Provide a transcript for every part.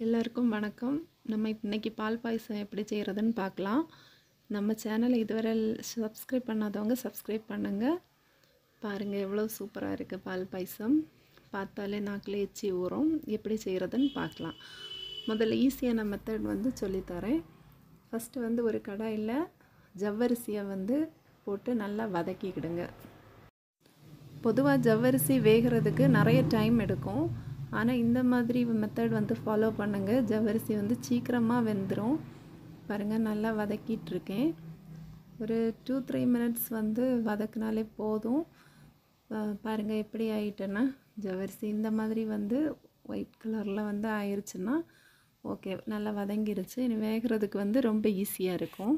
எல்லாருக்கும் வணக்கம் நம்ம இன்னைக்கு பால் பாயசம் எப்படி செய்கிறதுன்னு பார்க்கலாம் நம்ம சேனலை இதுவரை சப்ஸ்கிரைப் பண்ணாதவங்க சப்ஸ்கிரைப் பண்ணுங்கள் பாருங்கள் எவ்வளோ சூப்பராக இருக்குது பால் பாயசம் பார்த்தாலே நாக்கில் எச்சி ஊறும் எப்படி செய்கிறதுன்னு பார்க்கலாம் முதல்ல ஈஸியான மெத்தட் வந்து சொல்லித்தரேன் ஃபஸ்ட்டு வந்து ஒரு கடாயில் ஜவ்வரிசியை வந்து போட்டு நல்லா வதக்கிக்கிடுங்க பொதுவாக ஜவ்வரிசி வேகிறதுக்கு நிறைய டைம் எடுக்கும் ஆனால் இந்த மாதிரி மெத்தட் வந்து ஃபாலோ பண்ணுங்கள் ஜவ்வரிசி வந்து சீக்கிரமாக வெந்துடும் பாருங்கள் நல்லா வதக்கிட்டுருக்கேன் ஒரு டூ த்ரீ மினிட்ஸ் வந்து வதக்குனாலே போதும் பாருங்கள் எப்படி ஆயிட்டேன்னா ஜவ்வரிசி இந்த மாதிரி வந்து ஒயிட் கலரில் வந்து ஆயிடுச்சுன்னா ஓகே நல்லா வதங்கிருச்சு இனி வேகிறதுக்கு வந்து ரொம்ப ஈஸியாக இருக்கும்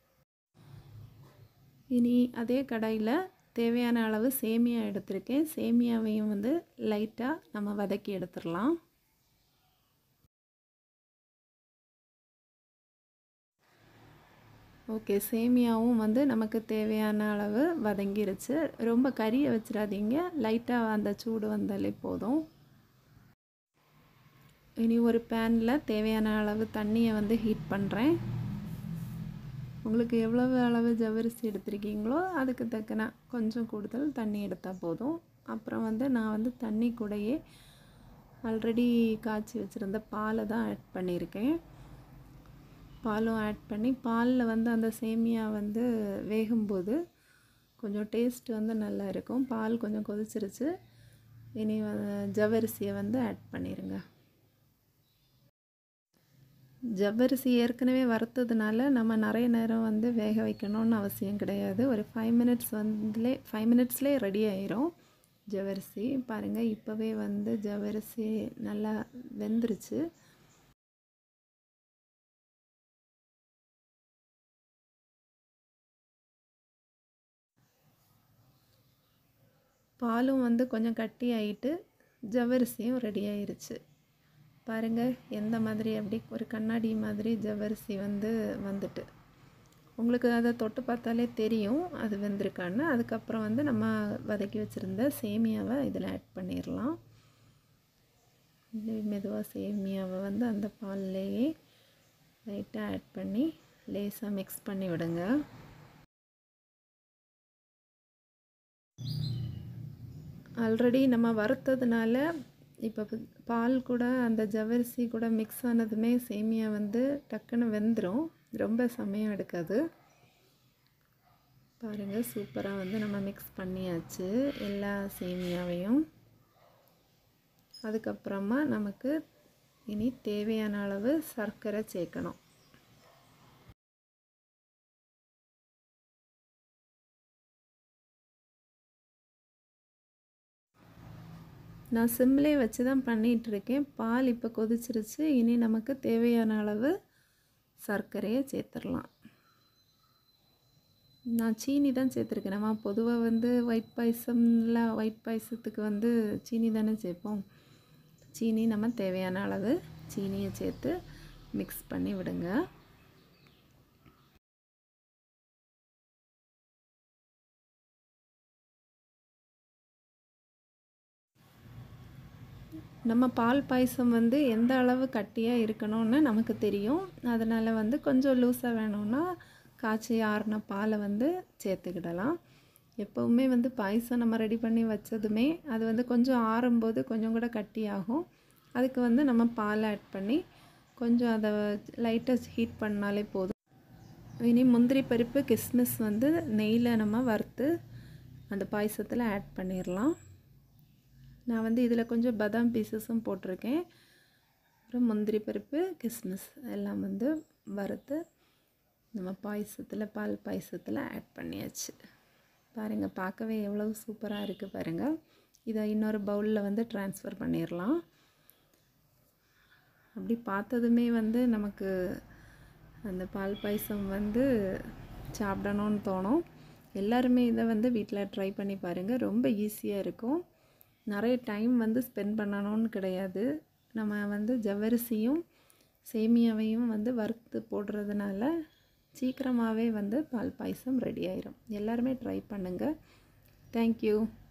இனி அதே கடாயில் தேவையான அளவு சேமியா எடுத்திருக்கேன் சேமியாவையும் வந்து லைட்டாக நம்ம வதக்கி எடுத்துடலாம் ஓகே சேமியாவும் வந்து நமக்கு தேவையான அளவு வதங்கிருச்சு ரொம்ப கறியை வச்சிடாதீங்க லைட்டாக அந்த சூடு வந்தாலே போதும் இனி ஒரு பேனில் தேவையான அளவு தண்ணியை வந்து ஹீட் பண்ணுறேன் உங்களுக்கு எவ்வளவு அளவு ஜவ்வரிசி எடுத்திருக்கீங்களோ அதுக்கு தக்கன கொஞ்சம் கூடுதல் தண்ணி எடுத்தால் போதும் அப்புறம் வந்து நான் வந்து தண்ணி கூடயே ஆல்ரெடி காய்ச்சி வச்சுருந்த பாலை தான் ஆட் பண்ணியிருக்கேன் பாலும் ஆட் பண்ணி பாலில் வந்து அந்த சேமியா வந்து வேகும்போது கொஞ்சம் டேஸ்ட் வந்து நல்லா இருக்கும் பால் கொஞ்சம் கொதிச்சிருச்சு இனி ஜவ்வரிசியை வந்து ஆட் பண்ணிடுங்க ஜவ்வரிசி ஏற்கனவே வறுத்ததுனால நம்ம நிறைய நேரம் வந்து வேக வைக்கணும்னு அவசியம் கிடையாது ஒரு ஃபைவ் மினிட்ஸ் வந்துலே ஃபைவ் மினிட்ஸ்லேயே ரெடி ஆயிரும் ஜவ்வரிசி பாருங்கள் இப்போவே வந்து ஜவ்வரிசி நல்லா வெந்துருச்சு பாலும் வந்து கொஞ்சம் கட்டி ஆகிட்டு ஜவ்வரிசியும் ரெடி ஆயிருச்சு பாருங்கள் எந்த மாதிரி அப்படி ஒரு கண்ணாடி மாதிரி ஜவ்வரிசி வந்து வந்துட்டு உங்களுக்கு அதை தொட்டு பார்த்தாலே தெரியும் அது வெந்திருக்கான்னு அதுக்கப்புறம் வந்து நம்ம வதக்கி வச்சுருந்த சேமியாவை இதில் ஆட் பண்ணிடலாம் மெதுவாக சேமியாவை வந்து அந்த பால்லையே லைட்டாக ஆட் பண்ணி லேசாக மிக்ஸ் பண்ணி விடுங்க ஆல்ரெடி நம்ம வறுத்ததுனால இப்போ பால் கூட அந்த ஜவ்வரிசி கூட மிக்ஸ் ஆனதுமே சேமியா வந்து டக்குன்னு வெந்துடும் ரொம்ப சமயம் எடுக்காது பாருங்கள் சூப்பராக வந்து நம்ம மிக்ஸ் பண்ணியாச்சு எல்லா சேமியாவையும் அதுக்கப்புறமா நமக்கு இனி தேவையான அளவு சர்க்கரை சேர்க்கணும் நான் சிம்லே வச்சு தான் பண்ணிகிட்ருக்கேன் பால் இப்போ கொதிச்சிருச்சு இனி நமக்கு தேவையான அளவு சர்க்கரையை சேர்த்துடலாம் நான் சீனி தான் சேர்த்துருக்கேன் நம்ம பொதுவாக வந்து ஒயிட் பாயசம்லாம் ஒயிட் பாயசத்துக்கு வந்து சீனி தானே சேர்ப்போம் சீனி நம்ம தேவையான அளவு சீனியை சேர்த்து மிக்ஸ் பண்ணி விடுங்க நம்ம பால் பாயசம் வந்து எந்த அளவு கட்டியாக இருக்கணும்னு நமக்கு தெரியும் அதனால் வந்து கொஞ்சம் லூஸாக வேணும்னா காய்ச்சி ஆறின பாலை வந்து சேர்த்துக்கிடலாம் எப்போவுமே வந்து பாயசம் நம்ம ரெடி பண்ணி வச்சதுமே அது வந்து கொஞ்சம் ஆறும்போது கொஞ்சம் கூட கட்டியாகும் அதுக்கு வந்து நம்ம பால் ஆட் பண்ணி கொஞ்சம் அதை லைட்டாக ஹீட் பண்ணாலே போதும் இனி முந்திரி பருப்பு கிஸ்மிஸ் வந்து நெய்யில் நம்ம வறுத்து அந்த பாயசத்தில் ஆட் பண்ணிடலாம் நான் வந்து இதில் கொஞ்சம் பதாம் பீசஸும் போட்டிருக்கேன் அப்புறம் முந்திரி பருப்பு கிஸ்மிஸ் எல்லாம் வந்து வறுத்து நம்ம பாயசத்தில் பால் பாயசத்தில் ஆட் பண்ணியாச்சு பாருங்கள் பார்க்கவே எவ்வளோ சூப்பராக இருக்குது பாருங்கள் இதை இன்னொரு பவுலில் வந்து ட்ரான்ஸ்ஃபர் பண்ணிடலாம் அப்படி பார்த்ததுமே வந்து நமக்கு அந்த பால் பாயசம் வந்து சாப்பிடணும்னு தோணும் எல்லாருமே இதை வந்து வீட்டில் ட்ரை பண்ணி பாருங்கள் ரொம்ப ஈஸியாக இருக்கும் நிறைய டைம் வந்து ஸ்பெண்ட் பண்ணணும்னு கிடையாது நம்ம வந்து ஜவ்வரிசியும் சேமியாவையும் வந்து வறுத்து போடுறதுனால சீக்கிரமாகவே வந்து பால் பாயசம் ரெடி ஆயிரும் எல்லாருமே ட்ரை பண்ணுங்கள் தேங்க்யூ